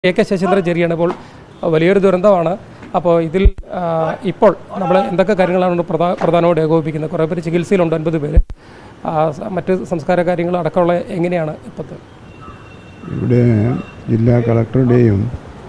A K Saseendran ചെറിയാണ് ഇപ്പോൾ വലിയൊരു ദുരന്തമാണ് അപ്പോൾ ഇതിൽ ആ, ഇപ്പോൾ നമ്മൾ എന്തൊക്കെ കാര്യങ്ങളാണ് പ്രധാ പ്രധാനമായിട്ട് ഏകോപിപ്പിക്കുന്നത് കുറേ പേര് ചികിത്സയിലുണ്ട് അൻപത് പേര് ആ, സ- മറ്റ് സംസ്കാര കാര്യങ്ങൾ അടക്കമുള്ള എങ്ങനെയാണ് ഇപ്പോഴത്തെ ഇവിടെ ജില്ലാ കളക്ടറുടെയും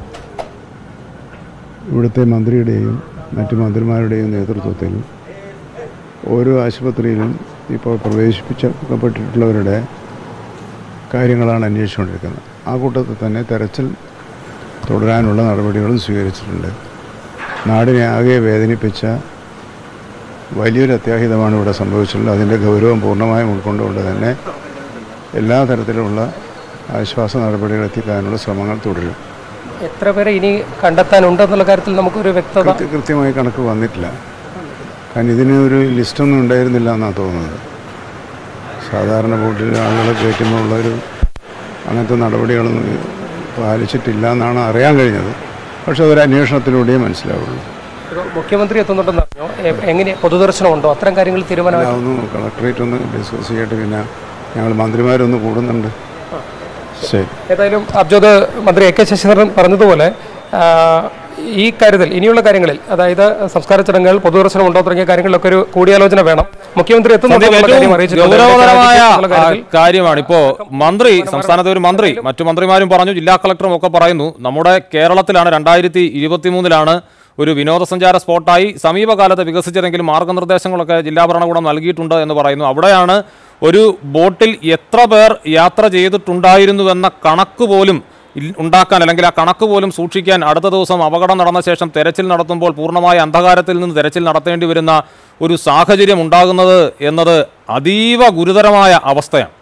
ഇവിടുത്തെ മന്ത്രിയുടെയും മറ്റ് മന്ത്രിമാരുടെയും നേതൃത്വത്തിൽ ഓരോ ആശുപത്രിയിലും ഇപ്പോൾ പ്രവേശിപ്പിക്കപ്പെട്ടിട്ടുള്ളവരുടെ കാര്യങ്ങളാണ് അന്വേഷിച്ചുകൊണ്ടിരിക്കുന്നത് ആ കൂട്ടത്തിൽ തന്നെ തെരച്ചിൽ തുടരാനുള്ള നടപടികളും സ്വീകരിച്ചിട്ടുണ്ട് നാടിനെ ആകെ വേദനിപ്പിച്ച വലിയൊരു അത്യാഹിതമാണ് ഇവിടെ സംഭവിച്ചിട്ടുള്ളത് അതിൻ്റെ ഗൗരവം പൂർണ്ണമായും ഉൾക്കൊണ്ടുകൊണ്ട് തന്നെ എല്ലാ തരത്തിലുള്ള ആശ്വാസ നടപടികൾ എത്തിക്കാനുള്ള ശ്രമങ്ങൾ തുടരും എത്ര പേരെ ഇനി കണ്ടെത്താനുണ്ടെന്നുള്ള കാര്യത്തിൽ നമുക്കൊരു വ്യക്തത കൃത്യ- കൃത്യമായി കണക്ക് വന്നിട്ടില്ല കാരണം ഇതിന് ഒരു ലിസ്റ്റൊന്നും ഉണ്ടായിരുന്നില്ല എന്നാണ് തോന്നുന്നത് സാധാരണ ബോട്ടിൽ ആളുകളെ കയറ്റുമ്പോൾ ഒരു അങ്ങനത്തെ നടപടികളൊന്നും പാലിച്ചിട്ടില്ല എന്നാണ് അറിയാൻ കഴിഞ്ഞത് പക്ഷെ അതൊരു അന്വേഷണത്തിലൂടെയേ മനസ്സിലാവുള്ളൂ ഒരു മുഖ്യമന്ത്രി എത്തുന്നുണ്ടെന്ന് അറിഞ്ഞോ എ- എങ്ങനെ പൊതുദർശനം ഉണ്ടോ അത്തരം കാര്യങ്ങൾ തീരുമാനമായി അതൊന്ന് കളക്ടറേറ്റ് ഒന്ന് ഡിസ്കസ് ചെയ്യട്ടെ പിന്നെ ഞങ്ങൾ മന്ത്രിമാരൊന്ന് കൂടുന്നുണ്ട് ശരി ഏതായാലും അബ്ജോദ് മന്ത്രി എ കെ ശശീന്ദ്രൻ പറഞ്ഞതുപോലെ ആ, ഈ കാര്യത്തിൽ ഇനിയുള്ള കാര്യങ്ങളിൽ അതായത് സംസ്കാര ചടങ്ങുകൾ പൊതുദർശനം ഉണ്ടോ തുടങ്ങിയ കാര്യങ്ങളിലൊക്കെ ഒരു കൂടിയാലോചന വേണം മുഖ്യമന്ത്രി എത്തുന്നുണ്ടോ സന്ദീപ്, എന്നുള്ള കാര്യം ഏറ്റവും അറിയിച്ചിട്ടുണ്ട്. ഗൗരവതരമായ എന്നുള്ള കാര്യത്തിൽ ആ, കാര്യമാണ് ഇപ്പോ മന്ത്രി സംസ്ഥാനത്തെ ഒരു മന്ത്രി മറ്റു മന്ത്രിമാരും പറഞ്ഞു ജില്ലാ കളക്ടറും ഒക്കെ പറയുന്നു നമ്മുടെ കേരളത്തിലാണ് രണ്ടായിരത്തി ഇരുപത്തിമൂന്നിലാണ് ഒരു വിനോദസഞ്ചാര സ്പോട്ടായി സമീപകാലത്ത് വികസിച്ചതെങ്കിലും മാർഗനിർദ്ദേശങ്ങളൊക്കെ ജില്ലാ ഭരണകൂടം നൽകിയിട്ടുണ്ട് എന്ന് പറയുന്നു അവിടെയാണ് ഒരു ബോട്ടിൽ എത്ര പേർ യാത്ര ചെയ്തിട്ടുണ്ടായിരുന്നുവെന്ന കണക്ക് പോലും ഇൽ- ഉണ്ടാക്കാൻ അല്ലെങ്കിൽ ആ കണക്ക് പോലും സൂക്ഷിക്കാൻ അടുത്ത ദിവസം അപകടം നടന്ന ശേഷം തെരച്ചിൽ നടത്തുമ്പോൾ പൂർണ്ണമായ അന്ധകാരത്തിൽ നിന്ന് തെരച്ചിൽ നടത്തേണ്ടി വരുന്ന ഒരു സാഹചര്യം ഉണ്ടാകുന്നത് എന്നത് അതീവ ഗുരുതരമായ അവസ്ഥയാണ്